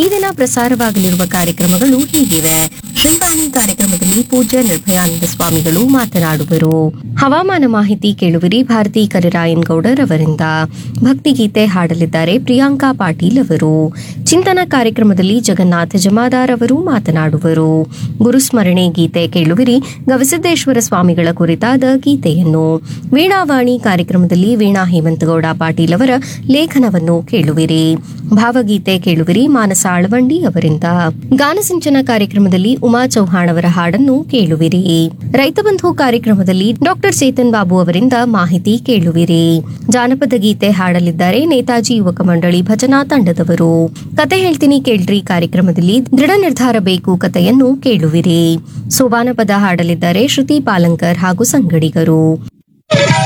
ಈ ದಿನ ಪ್ರಸಾರವಾಗಲಿರುವ ಕಾರ್ಯಕ್ರಮಗಳು ಹೀಗಿವೆ ಶ್ರೀವಾಣಿ ಕಾರ್ಯಕ್ರಮದಲ್ಲಿ ಪೂಜ್ಯ ನಿರ್ಭಯಾನಂದ ಸ್ವಾಮಿಗಳು ಮಾತನಾಡುವರು ಹವಾಮಾನ ಮಾಹಿತಿ ಕೇಳುವಿರಿ ಭಾರತಿ ಕರಿರಾಯನ್ ಗೌಡರ್ ಅವರಿಂದ ಭಕ್ತಿಗೀತೆ ಹಾಡಲಿದ್ದಾರೆ ಪ್ರಿಯಾಂಕಾ ಪಾಟೀಲ್ ಅವರು ಚಿಂತನ ಕಾರ್ಯಕ್ರಮದಲ್ಲಿ ಜಗನ್ನಾಥ ಜಮಾದಾರ್ ಅವರು ಮಾತನಾಡುವರು ಗುರುಸ್ಮರಣೆ ಗೀತೆ ಕೇಳುವಿರಿ ಗವಿಸಿದ್ದೇಶ್ವರ ಸ್ವಾಮಿಗಳ ಕುರಿತಾದ ಗೀತೆಯನ್ನು ವೀಣಾವಾಣಿ ಕಾರ್ಯಕ್ರಮದಲ್ಲಿ ವೀಣಾ ಹೇಮಂತಗೌಡ ಪಾಟೀಲ್ ಅವರ ಲೇಖನವನ್ನು ಕೇಳುವಿರಿ ಭಾವಗೀತೆ ಕೇಳುವಿರಿ ಮಾನಸ ಆಳವಂಡಿ ಅವರಿಂದ ಗಾನಸಿಂಚನ ಕಾರ್ಯಕ್ರಮದಲ್ಲಿ ಉಮಾ ಚೌಹಾಣ್ ಅವರ ಹಾಡನ್ನು ಕೇಳುವಿರಿ ರೈತ ಬಂಧು ಕಾರ್ಯಕ್ರಮದಲ್ಲಿ ಡಾಕ್ಟರ್ ಚೇತನ್ ಬಾಬು ಅವರಿಂದ ಮಾಹಿತಿ ಕೇಳುವಿರಿ ಜಾನಪದ ಗೀತೆ ಹಾಡಲಿದ್ದಾರೆ ನೇತಾಜಿ ಯುವಕ ಮಂಡಳಿ ಭಜನಾ ತಂಡದವರು ಕತೆ ಹೇಳ್ತೀನಿ ಕೇಳ್ರಿ ಕಾರ್ಯಕ್ರಮದಲ್ಲಿ ದೃಢ ನಿರ್ಧಾರ ಬೇಕು ಕಥೆಯನ್ನು ಕೇಳುವಿರಿ ಸೋಬಾನ ಪದ ಹಾಡಲಿದ್ದಾರೆ ಶ್ರುತಿ ಪಾಲಂಕರ್ ಹಾಗೂ ಸಂಗಡಿಗರು